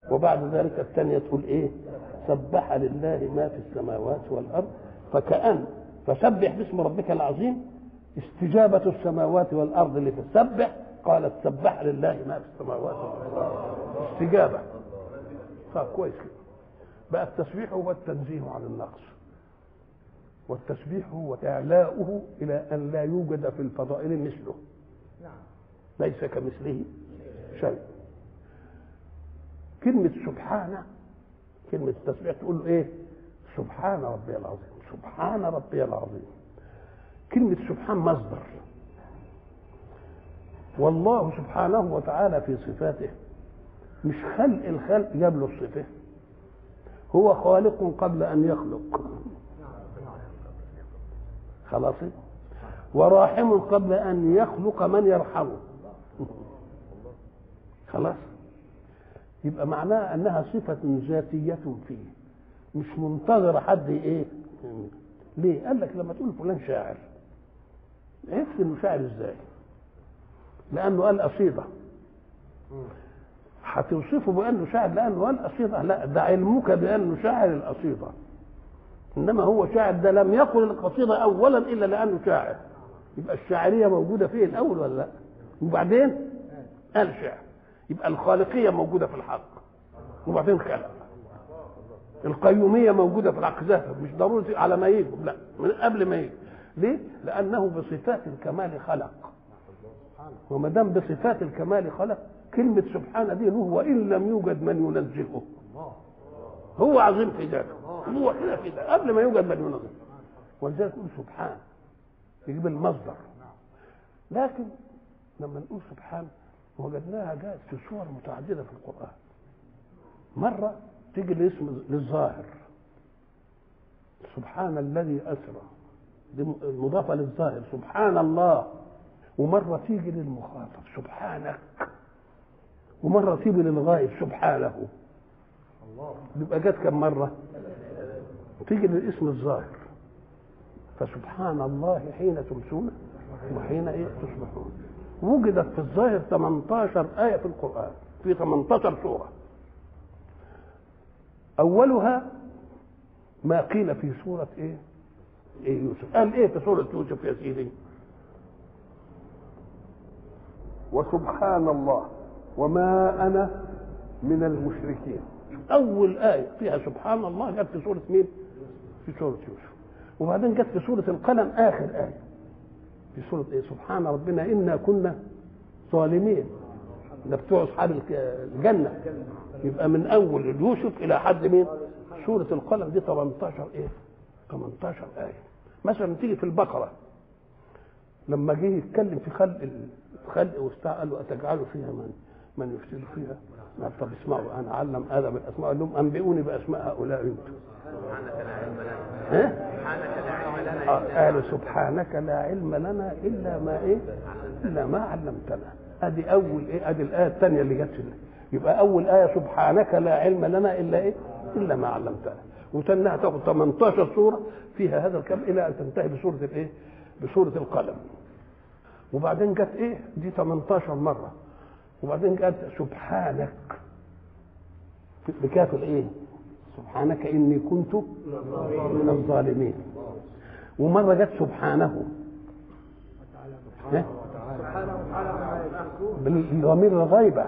وبعد ذلك الثانية تقول إيه سبح لله ما في السماوات والأرض فكأن فسبح باسم ربك العظيم استجابة السماوات والأرض اللي تسبح قالت سبح لله ما في السماوات والأرض استجابة طيب كويس كده بقى التسبيح هو التنزيه عن النقص والتسبيح هو إعلاؤه إلى أن لا يوجد في الفضائل مثله ليس كمثله شيء كلمة سبحانه كلمة التسبيح تقول له إيه سبحان ربي العظيم سبحان ربي العظيم كلمة سبحان مصدر والله سبحانه وتعالى في صفاته مش خلق الخلق جاب له الصفة هو خالق قبل أن يخلق خلاص وراحم قبل أن يخلق من يرحمه خلاص يبقى معناها أنها صفة ذاتية فيه مش منتظر حد إيه ليه قال لك لما تقول فلان شاعر عرفت انه شاعر ازاي لانه قال قصيده هتوصفه بانه شاعر لانه قال قصيده لا ده علمك بانه شاعر القصيده انما هو شاعر ده لم يقل القصيده اولا الا لانه شاعر يبقى الشاعريه موجوده فيه الاول ولا لا وبعدين قال شعر يبقى الخالقيه موجوده في الحق وبعدين خلق القيوميه موجوده في الحق ذاتها مش ضروري على ما يجوا لا من قبل ما يجوا ليه؟ لأنه بصفات الكمال خلق وما دام بصفات الكمال خلق كلمة سبحان دي له وإن لم يوجد من ينزهه هو عظيم في ذاته هو كده في ذاته قبل ما يوجد من ينزهه ولذلك يقول سبحان يجيب المصدر لكن لما نقول سبحان وجدناها جاءت في صور متعددة في القرآن مرة تيجي الاسم للظاهر سبحان الذي أسرى دي مضافة للظاهر سبحان الله ومرة تيجي للمخاطب سبحانك ومرة تيجي للغائب سبحانه يبقى جت كم مرة تيجي للاسم الظاهر فسبحان الله حين تمسون وحين ايه تصبحون وجدت في الظاهر 18 آية في القرآن في 18 سورة أولها ما قيل في سورة إيه؟ إيه يوسف قال إيه في سورة يوسف يا سيدي وسبحان الله وما أنا من المشركين أول آية فيها سبحان الله جت في سورة مين؟ في سورة يوسف وبعدين جت في سورة القلم آخر آية في سورة إيه؟ سبحان ربنا إنا كنا ظالمين ده بتوع أصحاب الجنة يبقى من أول يوسف إلى حد مين؟ سورة القلم دي 18 إيه؟ 18 آية مثلا تيجي في البقرة لما جه يتكلم في خلق الخلق وبتاع قال له أتجعل فيها من من يفسد فيها قال طب اسمعوا أنا أعلم آدم الأسماء قال لهم أنبئوني بأسماء هؤلاء أنتم قالوا سبحانك لا علم لنا إلا ما إيه إلا ما علمتنا ادي اول ايه ادي الايه الثانيه اللي جت يبقى اول ايه سبحانك لا علم لنا الا ايه الا ما علمتنا وتنها تاخد 18 سوره فيها هذا الكلام الى ان تنتهي بسوره الايه بسوره القلم وبعدين جت ايه دي 18 مره وبعدين جت سبحانك بكاف الايه سبحانك اني كنت من الظالمين ومره جت سبحانه بالضمير الغيبة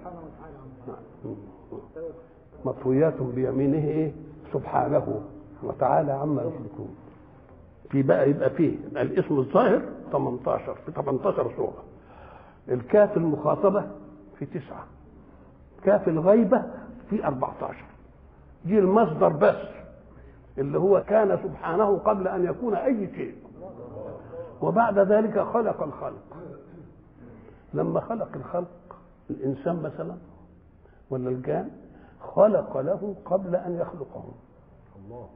مطويات بيمينه ايه سبحانه وتعالى عما يشركون في بقى يبقى فيه الاسم الظاهر 18 في 18 سورة الكاف المخاطبة في تسعة كاف الغيبة في 14 دي المصدر بس اللي هو كان سبحانه قبل أن يكون أي شيء وبعد ذلك خلق الخلق لما خلق الخلق الانسان مثلا ولا الجان خلق له قبل ان يخلقهم الله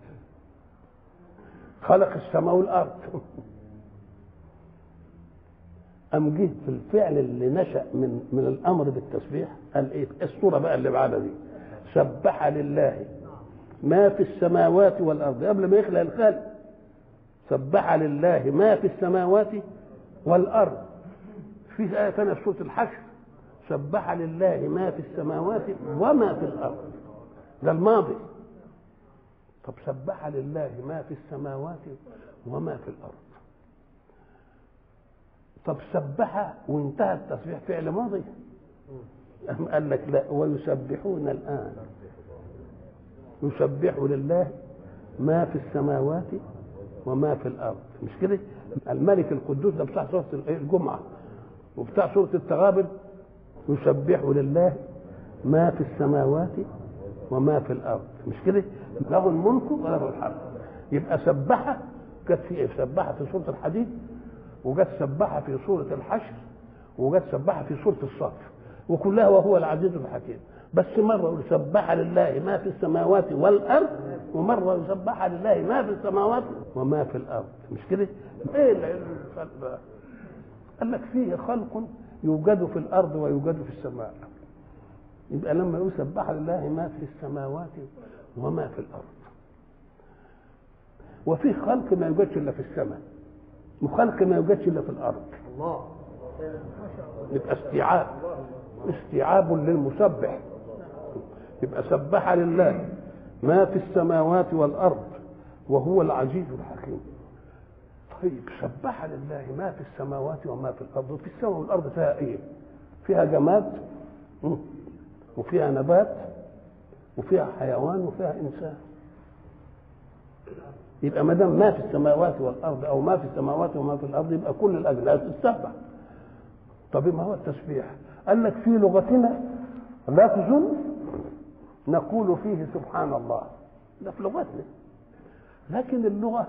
خلق السماء والارض أم جه في الفعل اللي نشأ من من الأمر بالتسبيح قال إيه؟ الصورة بقى اللي بعدها دي سبح لله ما في السماوات والأرض قبل ما يخلق الخلق سبح لله ما في السماوات والأرض في آية ثانية في سورة الحشر سبح لله ما في السماوات وما في الارض ده الماضي طب سبح لله ما في السماوات وما في الارض طب سبح وانتهى التسبيح فعل ماضي أم قال لك لا ويسبحون الان يسبح لله ما في السماوات وما في الارض مش كده الملك القدوس ده بتاع سوره الجمعه وبتاع سوره التغابن يسبح لله ما في السماوات وما في الارض مش كده له الملك وله الحمد يبقى سبح جت في ايه سبح في سوره الحديد وجت سبح في سوره الحشر وجت سبح في سوره الصف وكلها وهو العزيز الحكيم بس مره يقول سبح لله ما في السماوات والارض ومره يسبح لله ما في السماوات وما في الارض مش كده ايه الفرق بقى قال لك فيه خلق يوجد في الارض ويوجد في السماء يبقى لما يقول سبح لله ما في السماوات وما في الارض وفي خلق ما يوجدش الا في السماء وخلق ما يوجدش الا في الارض الله يبقى استيعاب استيعاب للمسبح يبقى سبح لله ما في السماوات والارض وهو العزيز الحكيم طيب سبح لله ما في السماوات وما في الارض وفي السماء والارض فيها ايه فيها جماد م. وفيها نبات وفيها حيوان وفيها انسان يبقى ما دام ما في السماوات والارض او ما في السماوات وما في الارض يبقى كل الاجناس تسبح طب ما هو التسبيح قال لك في لغتنا لفظ نقول فيه سبحان الله ده في لغتنا لكن اللغه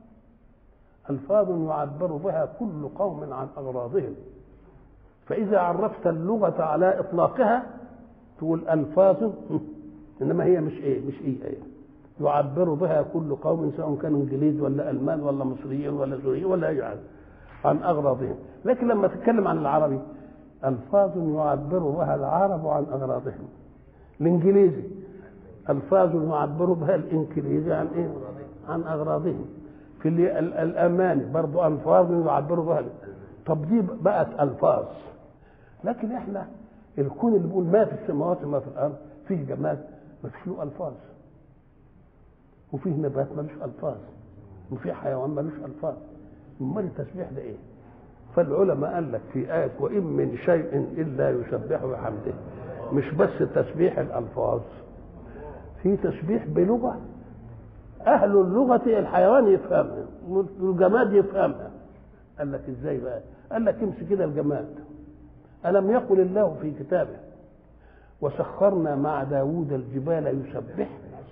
الفاظ يعبر بها كل قوم عن اغراضهم فاذا عرفت اللغه على اطلاقها تقول الفاظ انما هي مش ايه مش ايه, إيه. يعبر بها كل قوم سواء كانوا انجليز ولا المان ولا مصريين ولا سوريين ولا اي حاجه عن اغراضهم لكن لما تتكلم عن العربي الفاظ يعبر بها العرب عن اغراضهم الانجليزي الفاظ يعبر بها الانجليزي عن ايه عن اغراضهم في اللي ال- الاماني برضو الفاظ يعبر بها طب دي بقت الفاظ لكن احنا الكون اللي بيقول ما في السماوات وما في الارض فيه جماد ما فيش له الفاظ وفيه نبات ملوش الفاظ وفيه حيوان ملوش الفاظ امال التسبيح ده ايه فالعلماء قال لك في آية وإن من شيء إلا يسبح بحمده مش بس تسبيح الألفاظ في تسبيح بلغة أهل اللغة الحيوان يفهمها والجماد يفهمها قال لك إزاي بقى قال لك امسك كده الجماد ألم يقل الله في كتابه وسخرنا مع داوود الجبال يسبح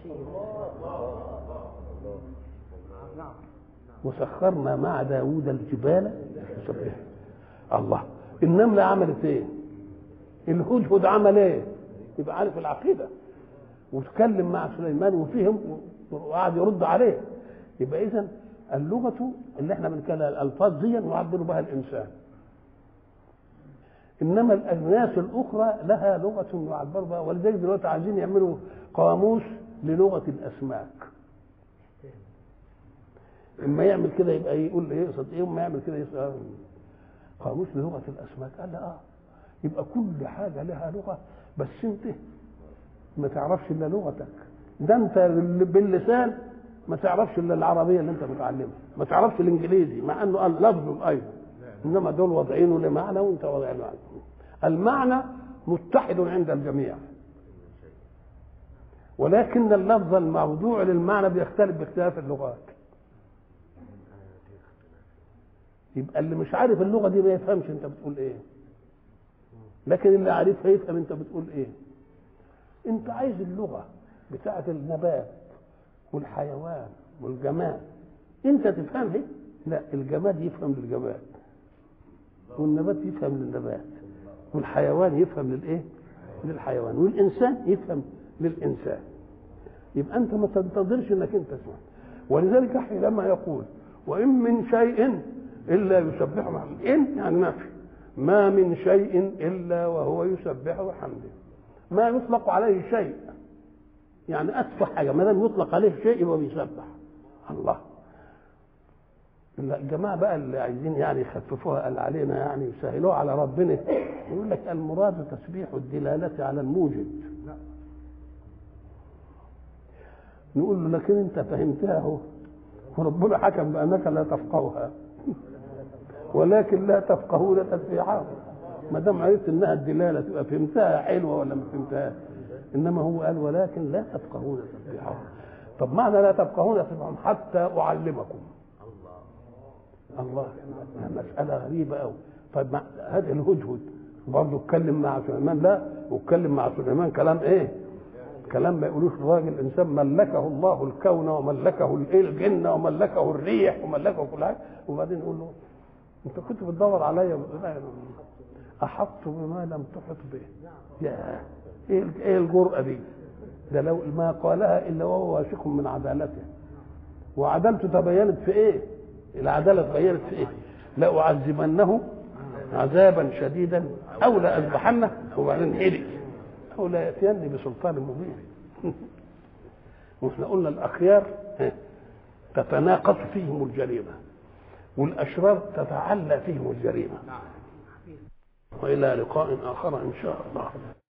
نعم وسخرنا مع داوود الجبال يسبح الله النملة عملت ايه الهدهد عمل ايه يبقى عارف العقيدة وتكلم مع سليمان وفهم وقعد يرد عليه يبقى اذا اللغة اللي احنا بنتكلم الالفاظ دي يعبر بها الانسان انما الاجناس الاخرى لها لغه يعبر بها ولذلك دلوقتي عايزين يعملوا قاموس للغه الاسماك اما يعمل كده يبقى يقول لي يقصد ايه اما يعمل كده يقصد آه. قاموس للغه الاسماك قال لا اه يبقى كل حاجه لها لغه بس انت ما تعرفش الا لغتك ده انت باللسان ما تعرفش الا العربيه اللي انت متعلمها ما تعرفش الانجليزي مع انه قال لفظ ايضا انما دول واضعينه لمعنى وانت واضع له المعنى متحد عند الجميع ولكن اللفظ الموضوع للمعنى بيختلف باختلاف اللغات يبقى اللي مش عارف اللغه دي ما يفهمش انت بتقول ايه لكن اللي عارفها يفهم انت بتقول ايه انت عايز اللغه بتاعه النبات والحيوان والجماد انت تفهمها لا الجماد يفهم للجماد والنبات يفهم للنبات والحيوان يفهم للايه للحيوان والانسان يفهم للانسان يبقى انت ما تنتظرش انك انت تسمع ولذلك حينما يقول وان من شيء الا يسبح بحمده ان يعني ما في ما من شيء الا وهو يسبح بحمده ما يطلق عليه شيء يعني اتفه حاجه ما دام يطلق عليه شيء يبقى بيسبح الله الجماعه بقى اللي عايزين يعني يخففوها قال علينا يعني يسهلوها على ربنا يقول لك المراد تسبيح الدلاله على الموجد نقول له لكن انت فهمتها اهو وربنا حكم بانك لا تفقهها ولكن لا تفقهون تسبيحهم ما دام عرفت انها الدلاله تبقى فهمتها حلوه ولا ما فهمتهاش انما هو قال ولكن لا تفقهون تسبيحهم طب معنى لا تفقهون تسبيحهم حتى اعلمكم الله مساله غريبه قوي طيب مع هذا الهدهد برضه اتكلم مع سليمان لا واتكلم مع سليمان كلام ايه كلام ما يقولوش الراجل انسان ملكه الله الكون وملكه الايه الجن وملكه الريح وملكه كل حاجه وبعدين يقول له انت كنت بتدور عليا احطت بما لم تحط به يا ايه ايه الجرأه دي ده لو ما قالها الا وهو واثق من عدالته وعدالته تبينت في ايه العداله تبينت في ايه لاعذبنه عذابا شديدا او لاذبحنه وبعدين هلك او لا ياتيني بسلطان مبين واحنا قلنا الاخيار تتناقص فيهم الجريمه والاشرار تتعلى فيهم الجريمه والى لقاء اخر ان شاء الله